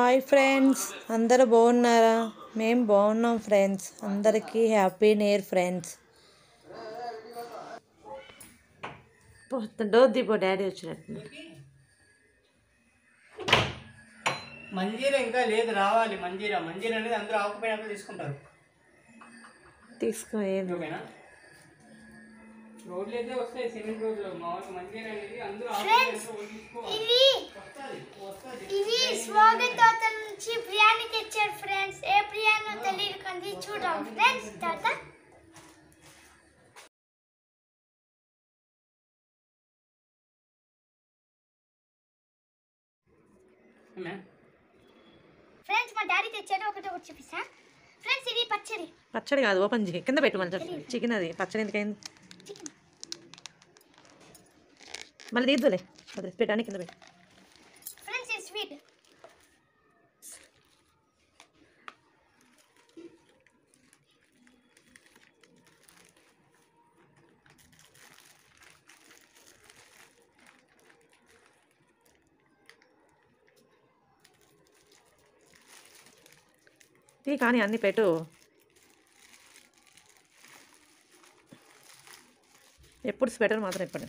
Hi friends అందరూ బాగున్నారా మేము బాగున్నాం ఫ్రెండ్స్ అందరికీ హ్యాపీ నియర్ ఫ్రెండ్స్ డోర్ దీపో డాడీ వచ్చినట్టు మంజీరా ఇంకా లేదు రావాలి మంజీరా మంజీరా అనేది అందరూ ఆకుపోయినాక తీసుకుంటారు తీసుకో ఏంది ఓకేనా రోడ్లు అయితే వస్తాయి సిమెంట్ రోడ్లు మామూలుగా మంజీరా అనేది అందరూ ఆకుపోయినాక తీసుకోవాలి ఇది ఇది స్వాగతాత నుంచి బిర్యానీ తెచ్చారు ఫ్రెండ్స్ ఏ బిర్యానో తెలియదు కానీ చూద్దాం ఫ్రెండ్స్ తాత ఏమే? ఫ్రెండ్స్ మా డాడీ తెచ్చారు ఒకటి ఒకటి చూపిస్తా ఫ్రెండ్స్ ఇది పచ్చడి పచ్చడి కాదు ఓపెన్ చేయి కింద పెట్టు మళ్ళీ చికెన్ అది పచ్చడి ఎందుకైంది చికెన్ మళ్ళీ తీద్దులే అదే పెట్టాను కింద పెట్టు ఫ్రెండ్స్ ఇది స్వీట్ తీ కానీ అన్ని పెట్టు ఎప్పుడు స్వెటర్ మాత్రం ఎప్పుడు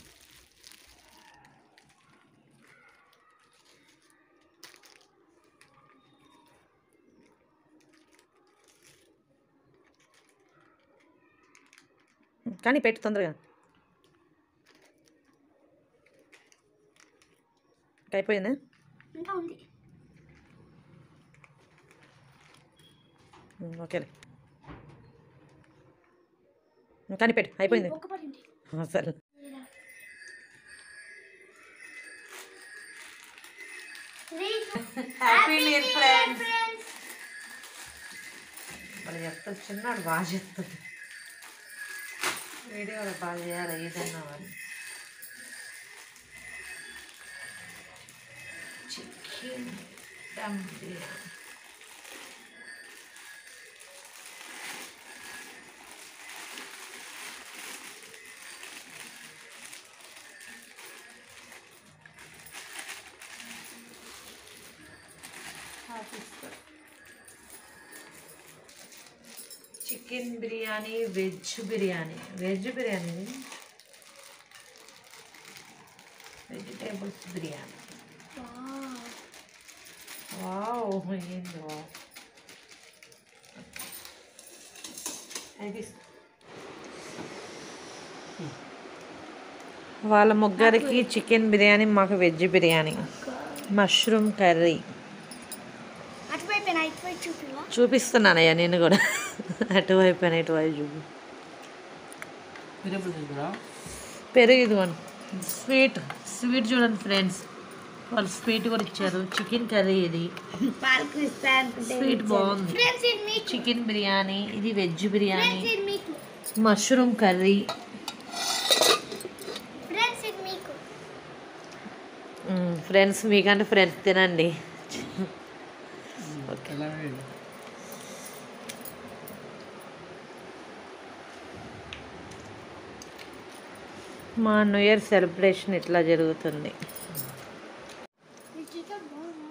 కానీ పెట్టు తొందరగా ఇంకా అయిపోయిందా ఇంకా ఉంది ఉమ్, ఓకేలే ఉమ్, కానీ పెట్టు అయిపోయింది ఒక పడింది ఆ, సరే హ్యాపీ నియర్ ఫ్రెండ్స్ ఫ్రెండ్స్ వాళ్ళు చెప్తారు చిన్నాడు బాగా చెప్తాడు వీడియోలో బాగా చేయాలి ఏదన్నా అని chicken dum biryani chicken biryani veg biryani veg biryani vegetables biryani wow ఏంది వావ్ వాళ్ళ ముగ్గురికి చికెన్ బిర్యానీ మాకు వెజ్ బిర్యానీ మష్రూమ్ కర్రీ అటువైపు నా ఇటువైపు చూపివా చూపిస్తున్నానయ్యా నేను కూడా అటువైపు అని ఇటువైపు చూపి మీరు ఎప్పుడు తీసుకురా పెరుగు ఇదిగోండి స్వీట్ స్వీట్ చూడండి ఫ్రెండ్స్ వాళ్ళు స్వీట్ కూడా ఇచ్చారు చికెన్ కర్రీ ఇది పాలకు ఇస్తాను స్వీట్ బాగుంది ఫ్రెండ్స్ ఇది మీకు చికెన్ బిర్యానీ ఇది వెజ్ బిర్యానీ ఫ్రెండ్స్ ఇది మీకు మష్రూమ్ కర్రీ ఫ్రెండ్స్ ఇది మీకు ఫ్రెండ్స్ మీకంటే ఫ్రెండ్స్ తినండి ఎలా మా న్యూ ఇయర్ సెలబ్రేషన్ ఇట్లా జరుగుతుంది ఈ చికెన్ బాగుందా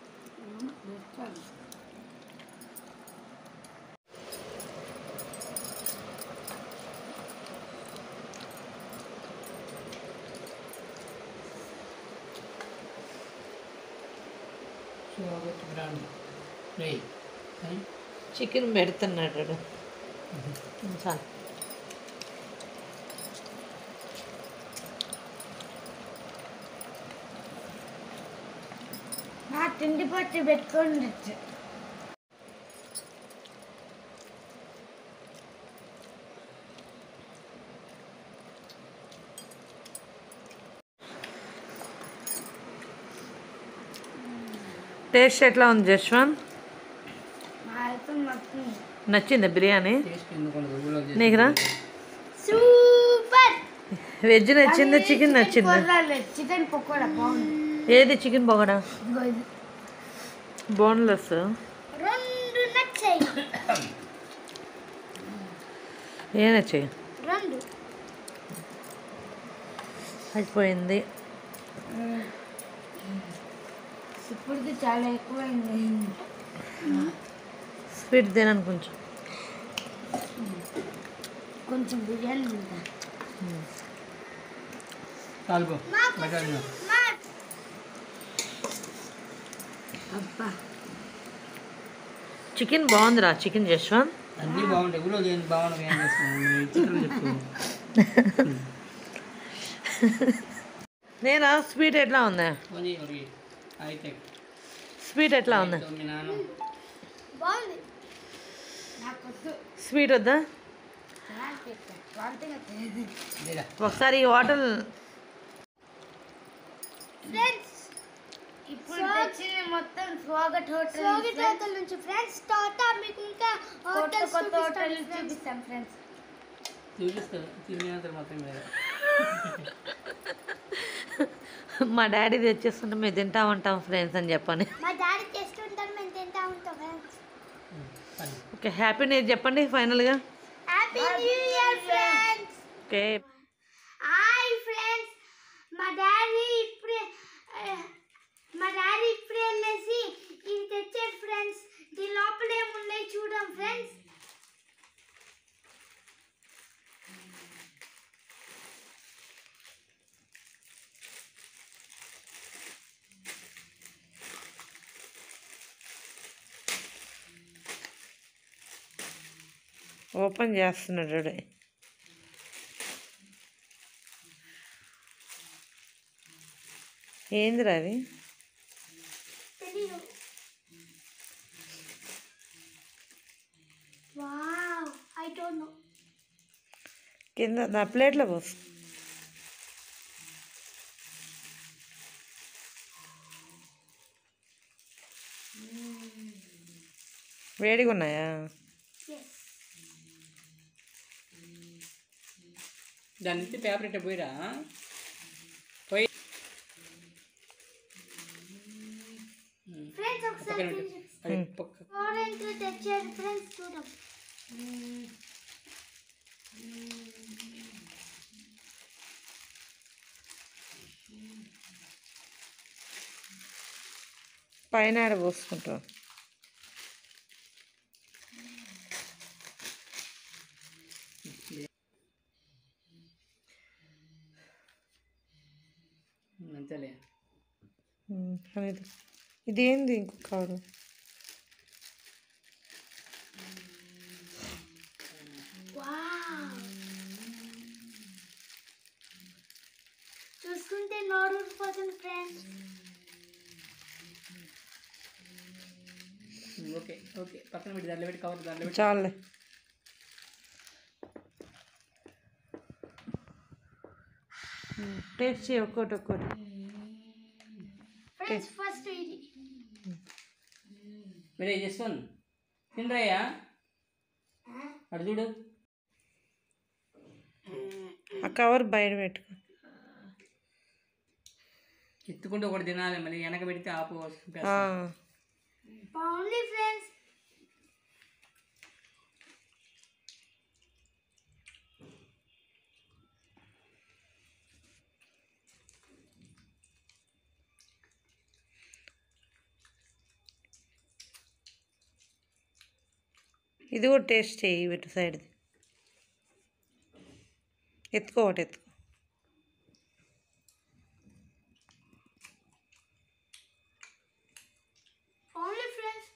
బ్రాండ్ రే చికెన్ పెడుతున్నాడు వాడు. చాలు నా తిండి పట్టి పెట్టుకోండి టేస్ట్ ఎట్లా ఉంది జశ్వంత్ నచ్చిందా బిర్యానీ టేస్ట్ ఎందుకు ఉండదు ఊళ్ళో చేసి నీకురా సూపర్ వెజ్ నచ్చిందా చికెన్ నచ్చిందా చికెన్ పకోడా బాగుంది ఏది చికెన్ పొగడా ఇదిగో ఇది. బోన్లెస్ రెండు నచ్చాయి ఏ నచ్చాయి రెండు అయిపోయింది ఇప్పుడుది చాలా ఎక్కువైంది స్వీట్ తినను కొంచెం కొంచెం బిర్యానీ తింటా చాలుకో బయట అబ్బా చికెన్ బాగుందిరా చికెన్ జశ్వంత్ అన్నీ బాగుంటాయి ఊళ్ళో ఏం బాగుంటాయి ఏం చేస్తున్నాను చిత్రం చెప్తున్నాను నేనా స్వీట్ ఎట్లా ఉంది పోనీ ఒకటి అయితే స్వీట్ ఎట్లా ఉంది మీ నాన్న బాగుంది నాకు వద్దు స్వీట్ వద్దా లేదా ఒకసారి ఈ హోటల్ ఫ్రెండ్స్ ఇప్పుడు తెచ్చిన మొత్తం స్వాగత్ హోటల్ స్వాగత్ హోటల్ నుంచి ఫ్రెండ్స్ తర్వాత మీకు ఇంకా హోటల్ కొత్త హోటల్ చూపిస్తాం ఫ్రెండ్స్ చూపిస్తారు తినేంత మొత్తం మీద మా డాడీ తెచ్చేస్తుంటే మేము తింటా ఉంటాం ఫ్రెండ్స్ అని చెప్పండి మా డాడీ చేస్తుంటారు మేము తింటా ఉంటాం ఫ్రెండ్స్ పని ఓకే హ్యాపీ న్యూ చెప్పండి ఫైనల్గా happy new year friends okay hi friends మా డాడీ ఇప్పుడే ఆ, మా డాడీ ఇప్పుడే వెళ్ళేసి ఇవి తెచ్చారు ఫ్రెండ్స్ దీని లోపల ఏమున్నాయి చూడం ఫ్రెండ్స్ ఓపెన్ చేస్తున్నాడు డాడీ. ఏందిరా అవి తెలీదు వావ్ ఐ డోంట్ నో కింద నా ప్లేట్లో పోసు వేడిగా ఉన్నాయా ఎస్ దాని నుంచి పేపర్ ఇట్ట పోయిరా పోయి ఫ్రెండ్స్ ఒకసారి పక్కన పెట్టు. అది పక్క ఆరెంజ్ తెచ్చారు ఫ్రెండ్స్ చూడం పైన ఆడ పోసుకుంటాం అంతేలే ఉమ్, అనేది ఇదేంది ఇంకొక కాడు వావ్ చూసుకుంటే నోరు ఊరిపోతుంది ఫ్రెండ్స్ ఓకే ఓకే పక్కన పెట్టి దాంట్లో పెట్టి కవర్ దాంట్లో పెట్టి చాలే టేస్ట్ చేయి ఒక్కోటి ఒక్కోటి ఫ్రెండ్స్ ఫస్ట్ ఇది మీరే చేసుకోండి తినరయ్యా అటు చూడు ఆ కవర్ బయట పెట్టుకో ఎత్తుకుంటూ ఒకటి తినాలి మళ్ళీ వెనక పెడితే ఆపు ఆ, బాగుంది ఫ్రెండ్స్ ఇది కూడా టేస్ట్ చేయి ఇటు సైడ్ది ఎత్తుకో ఒకటి ఎత్తుకో బాగుంది ఫ్రెండ్స్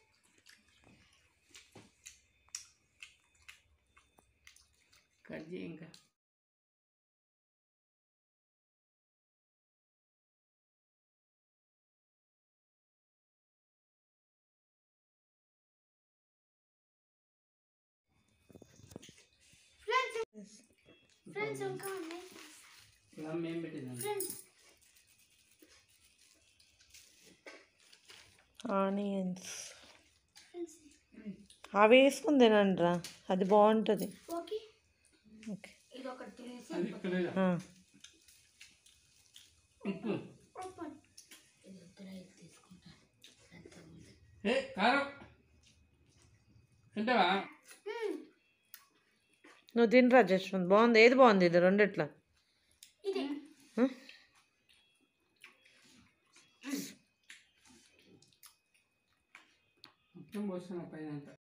కట్ చేయి ఇంకా ఫ్రెండ్స్ ఫ్రెండ్స్ ఇంకా ఉన్నాయి ప్లమ్ ఏం పెట్టింది ఫ్రెండ్స్ ఆనియన్స్ ఫ్రెండ్స్ అవి వేసుకుని తినండిరా అది బాగుంటుంది ఓకే ఓకే ఇది ఒకటి తినేసి అది ఇక్కడ లేదా? ఆ, ఉప్పు ఓపెన్ ఏ కారం తింటావా నువ్వు తినరా జశ్వంత్ బాగుంది ఏది బాగుంది ఇది రెండిట్లా ఇది ఆ? మొత్తం పోస్తున్నా పైన అంతా